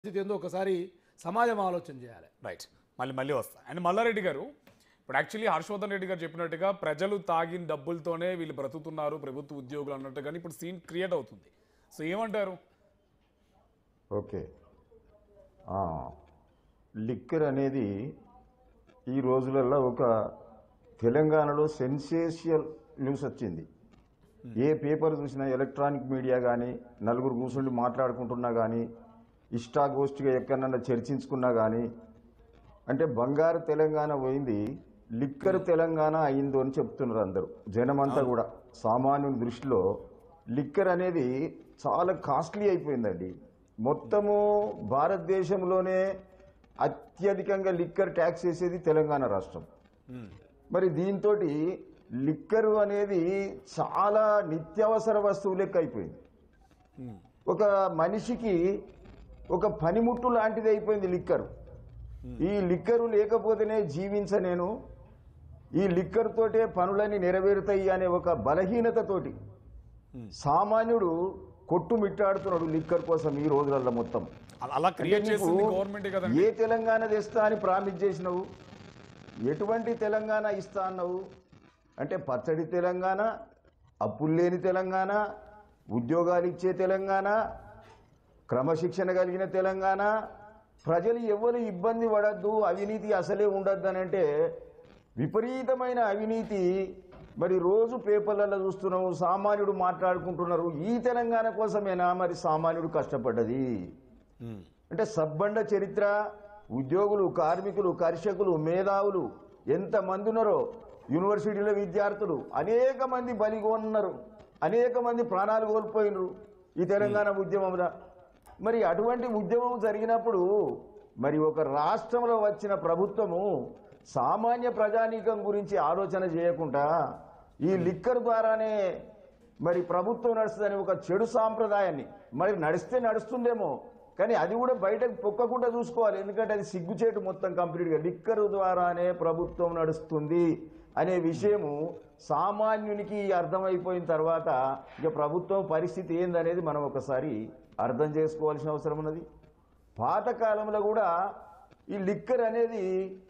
పరిస్థితి ఏందో ఒకసారి సమాజం ఆలోచన చేయాలి రైట్ మళ్ళీ మళ్ళీ వస్తా అండ్ మల్లారెడ్డి గారు ఇప్పుడు యాక్చువల్లీ హర్షవర్ధన్ రెడ్డి గారు చెప్పినట్టుగా ప్రజలు తాగిన డబ్బులతోనే వీళ్ళు బ్రతుకుతున్నారు ప్రభుత్వ ఉద్యోగులు అన్నట్టు కానీ ఇప్పుడు సీన్ క్రియేట్ అవుతుంది సో ఏమంటారు ఓకే ఆ, లిక్కర్ అనేది ఈ రోజులలో ఒక తెలంగాణలో సెన్సేషియల్ న్యూస్ వచ్చింది ఏ పేపర్ చూసినా ఎలక్ట్రానిక్ మీడియా కానీ నలుగురు కూర్చుండి మాట్లాడుకుంటున్నా కానీ ఇష్టాగోష్ఠిగా ఎక్కడన్నా చర్చించుకున్నా కానీ అంటే బంగారు తెలంగాణ పోయింది లిక్కర్ తెలంగాణ అయిందో అని చెప్తున్నారు అందరూ జనమంతా కూడా సామాన్యుని దృష్టిలో లిక్కర్ అనేది చాలా కాస్ట్లీ అయిపోయిందండి మొత్తము భారతదేశంలోనే అత్యధికంగా లిక్కర్ ట్యాక్స్ వేసేది తెలంగాణ రాష్ట్రం మరి దీంతో లిక్కరు అనేది చాలా నిత్యావసర వస్తువు లెక్క అయిపోయింది ఒక మనిషికి ఒక పనిముట్టు లాంటిది అయిపోయింది లిక్కరు ఈ లిక్కరు లేకపోతేనే జీవించ నేను ఈ లిక్కర్ తోటే పనులన్నీ నెరవేరుతాయి అనే ఒక బలహీనతతోటి సామాన్యుడు కొట్టుమిట్టాడుతున్నాడు లిక్కర్ కోసం ఈ రోజులలో మొత్తం అలా- అలా క్రియేట్ అంటే చేసింది నీకు గవర్నమెంటే కదండి ఏ తెలంగాణ తెస్తా అని ప్రామిస్ చేసినావు ఎటువంటి తెలంగాణ ఇస్తా అన్నావు అంటే పచ్చడి తెలంగాణ అప్పులు లేని తెలంగాణ ఉద్యోగాలు ఇచ్చే తెలంగాణ క్రమశిక్షణ కలిగిన తెలంగాణ ప్రజలు ఎవరు ఇబ్బంది పడద్దు అవినీతి అసలే ఉండద్దు అని అంటే విపరీతమైన అవినీతి మరి రోజు పేపర్లలో చూస్తున్నాము సామాన్యుడు మాట్లాడుకుంటున్నారు ఈ తెలంగాణ కోసమేనా మరి సామాన్యుడు కష్టపడ్డది ఉమ్. అంటే సబ్బండ చరిత్ర ఉద్యోగులు కార్మికులు కర్షకులు మేధావులు ఎంత మంది ఉన్నారో యూనివర్సిటీల విద్యార్థులు అనేక మంది బలిగొన్నారు అనేక మంది ప్రాణాలు కోల్పోయినరు ఈ తెలంగాణ ఉద్యమంలో మరి అటువంటి ఉద్యమం జరిగినప్పుడు మరి ఒక రాష్ట్రంలో వచ్చిన ప్రభుత్వము సామాన్య ప్రజానీకం గురించి ఆలోచన చేయకుండా ఈ లిక్కర్ ద్వారానే మరి ప్రభుత్వం నడుస్తుందని ఒక చెడు సాంప్రదాయాన్ని మరి నడిస్తే నడుస్తుందేమో కానీ అది కూడా బయటకు పొక్కకుండా చూసుకోవాలి ఎందుకంటే అది సిగ్గుచేటు మొత్తం కంప్లీట్గా లిక్కర్ ద్వారానే ప్రభుత్వం నడుస్తుంది అనే విషయము సామాన్యునికి అర్థమైపోయిన తర్వాత ఇక ప్రభుత్వం పరిస్థితి ఏందనేది మనం ఒకసారి అర్థం చేసుకోవాల్సిన అవసరం ఉన్నది పాతకాలంలో కూడా ఈ లిక్కర్ అనేది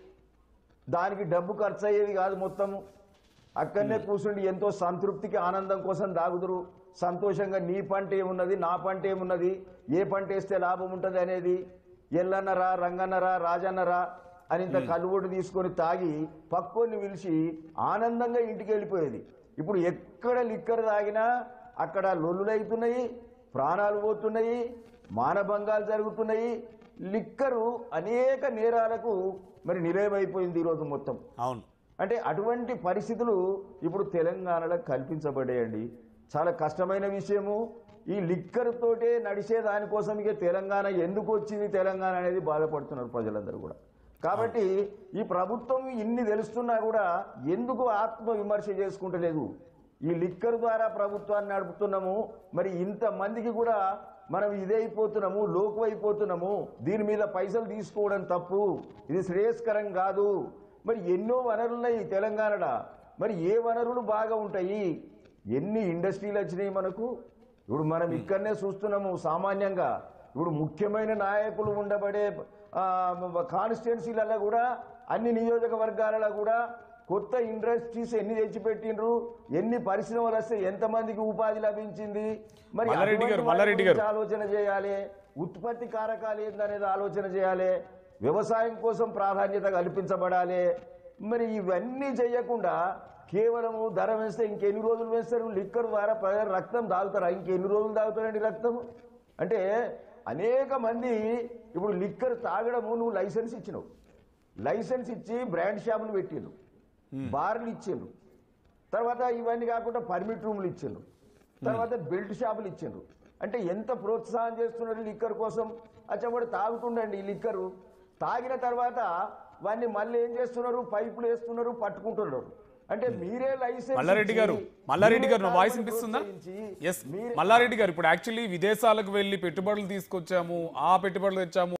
దానికి డబ్బు ఖర్చు అయ్యేది కాదు మొత్తము అక్కడనే కూర్చుండి ఎంతో సంతృప్తికి ఆనందం కోసం దాగుదురు సంతోషంగా నీ పంట ఏమున్నది నా పంట ఏమున్నది ఏ పంట వేస్తే లాభం ఉంటుంది అనేది ఎల్లన్నరా రంగన్నరా రాజన్నరా అని ఇంత కలుగుడు తీసుకొని తాగి పక్కోని పిలిచి ఆనందంగా ఇంటికి వెళ్ళిపోయేది ఇప్పుడు ఎక్కడ లిక్కర్ తాగినా అక్కడ లొల్లులైతున్నాయి ప్రాణాలు పోతున్నాయి మానభంగాలు జరుగుతున్నాయి లిక్కరు అనేక నేరాలకు మరి నిలయమైపోయింది ఈరోజు మొత్తం అవును అంటే అటువంటి పరిస్థితులు ఇప్పుడు తెలంగాణలో కల్పించబడేయండి చాలా కష్టమైన విషయము ఈ లిక్కర్ తోటే నడిచే దానికోసం ఇక తెలంగాణ ఎందుకు వచ్చింది తెలంగాణ అనేది బాధపడుతున్నారు ప్రజలందరూ కూడా కాబట్టి ఈ ప్రభుత్వం ఇన్ని తెలుస్తున్నా కూడా ఎందుకు ఆత్మ విమర్శ చేసుకుంటలేదు ఈ లిక్కర్ ద్వారా ప్రభుత్వాన్ని నడుపుతున్నాము మరి ఇంతమందికి కూడా మనం ఇదైపోతున్నాము లోకు అయిపోతున్నాము దీని మీద పైసలు తీసుకోవడం తప్పు ఇది శ్రేయస్కరం కాదు మరి ఎన్నో వనరులు ఉన్నాయి తెలంగాణలో మరి ఏ వనరులు బాగా ఉంటాయి ఎన్ని ఇండస్ట్రీలు వచ్చినాయి మనకు ఇప్పుడు మనం ఇక్కడనే చూస్తున్నాము సామాన్యంగా ఇప్పుడు ముఖ్యమైన నాయకులు ఉండబడే కాన్స్టిట్యున్సీలలో కూడా అన్ని నియోజకవర్గాలలో కూడా కొత్త ఇండస్ట్రీస్ ఎన్ని తెచ్చిపెట్టిండ్రు ఎన్ని పరిశ్రమలు వస్తే ఎంతమందికి ఉపాధి లభించింది మరి మల్లారెడ్డి గారు, అటువంటి వాటి మల్లారెడ్డి గారు. గురించి ఆలోచన చేయాలి ఉత్పత్తి కారకాలు ఏందనేది ఆలోచన చేయాలి వ్యవసాయం కోసం ప్రాధాన్యత కల్పించబడాలి మరి ఇవన్నీ చేయకుండా కేవలము ధర వేస్తే ఇంకెన్ని రోజులు వేస్తారు లిక్కర్ ద్వారా ప్రజలు రక్తం తాగుతారా ఇంకెన్ని రోజులు తాగుతారండి రక్తం అంటే అనేక మంది ఇప్పుడు లిక్కర్ తాగడము నువ్వు లైసెన్స్ ఇచ్చినావు లైసెన్స్ ఇచ్చి బ్రాండ్ షాపులు పెట్టిండ్రు బార్లు ఇచ్చిండ్రు తర్వాత ఇవన్నీ కాకుండా పర్మిట్ రూమ్లు ఇచ్చిండ్రు తర్వాత బెల్ట్ షాపులు ఇచ్చిండ్రు అంటే ఎంత ప్రోత్సాహం చేస్తున్నారు లిక్కర్ కోసం అచ్చబడి తాగుతుండండి ఈ లిక్కరు తాగిన తర్వాత వాడిని మళ్ళీ ఏం చేస్తున్నారు పైపులు వేస్తున్నారు పట్టుకుంటున్నారు అంటే మీరే లైసెన్స్ మల్లారెడ్డి గారు ఇచ్చి, మల్లారెడ్డి గారు నా మీరే వాయిస్ తాగుని వినిపిస్తుందా ప్రోత్సహించి, ఎస్ మీరే- మల్లారెడ్డి గారు ఇప్పుడు యాక్చువల్లీ విదేశాలకు వెళ్ళి పెట్టుబడులు తీసుకొచ్చాము ఆ పెట్టుబడులు తెచ్చాము